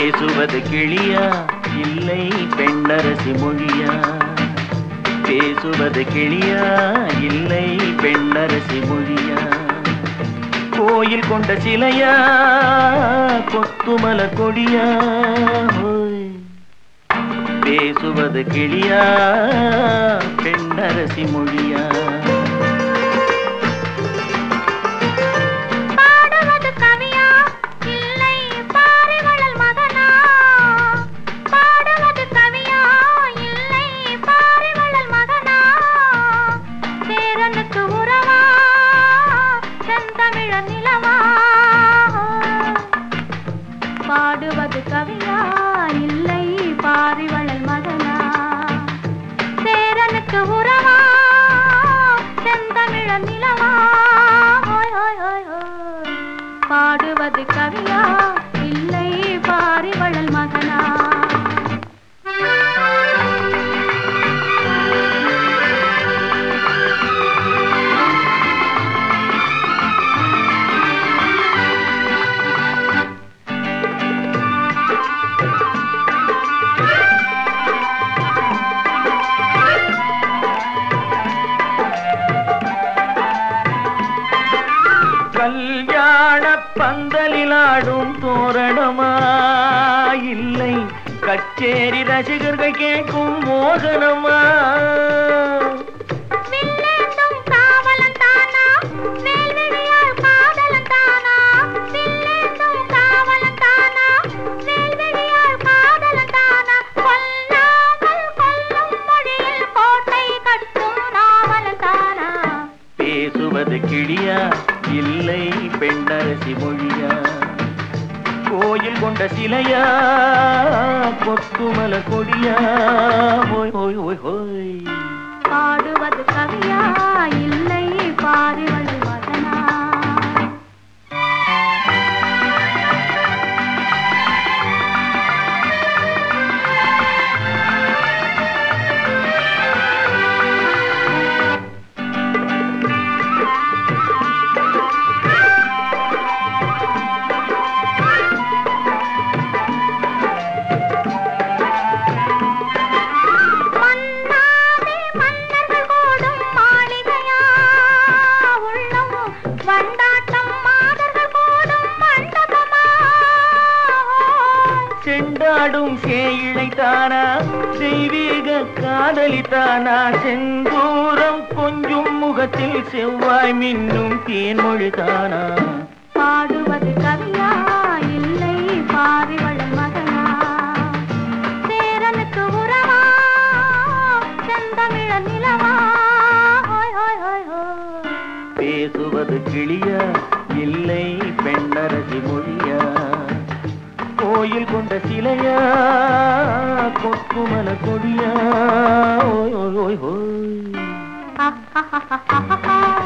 பேசுவது கிளியா இல்லை பெண்ணரசி மொழியா பேசுவது கிளியா இல்லை பெண்ணரசி மொழியா கோயில் கொண்ட சிலையா கொத்துமல கொடியா ஹோய். பேசுவது கிளியா பெண்ணரசி மொழியா பாடுவது கவியா இல்லை பாரிவளல் மகனா பாடுவது கவியா இல்லை பாரிவளல் மகனா சேரனுக்கு உறவா செந்தமிழ நிலவா பாடுவது கவியா இல்லை பாரிவளல் மகனா சேரனுக்கு உறவா செந்தமிழ நிலவா ஹோய் ஹோய் ஹோய் ஹோய். பாடுவது கவியா இல்லை பாரிவளல் மகனா கல்யாண பந்தலிலாடும் தோரணமா இல்லை கச்சேரி ரசிகர்கள் கேட்கும் மோகனமா வில்லேந்தும் காவலன் தானா வேல்விழியால் காதலன் தானா வில்லேந்தும் காவலன் தானா வேல்விழியால் காதலன் தானா கொல்லாமல் கொல்லும் மொழியில் கோட்டை கட்டும் நாவலன் தானா பேசுவது கிளியா இல்லை பெண்ணரசி மொழியா கோயில் கொண்ட சிலையா கொத்துமல கொடியா ஓய் ஓய் ஓய் ஓய் பாடுவது கவியா இல்லை பாரிவளை மகனா மன்னாவே மன்னர்கள் கூடும் மாளிகையா உள்ளம் வண்டாட்டம் மாதர்கள் கூடும் மண்டபமா செண்டாடும் சேயிழை தானா தெய்வீக காதலி தானா செந்தூரம் கொஞ்சும் முகத்தில் செவ்வாய் மின்னும் தேன்மொழி தானா பாடுவது கவியா இல்லை பாரிவளம் மகனா சேரனுக்கு உறவா செந்தமிழ நிலவா ஹோய் ஹோய் ஹோய் ஹோய் பேசுவது கிளியா இல்லை பெண்ணரசி மொழியா கோயில் கொண்ட சிலையா கொக்குமல கொடியா ஓய் ஓய் ஓய் ஓய் ha ha ha ha ha ha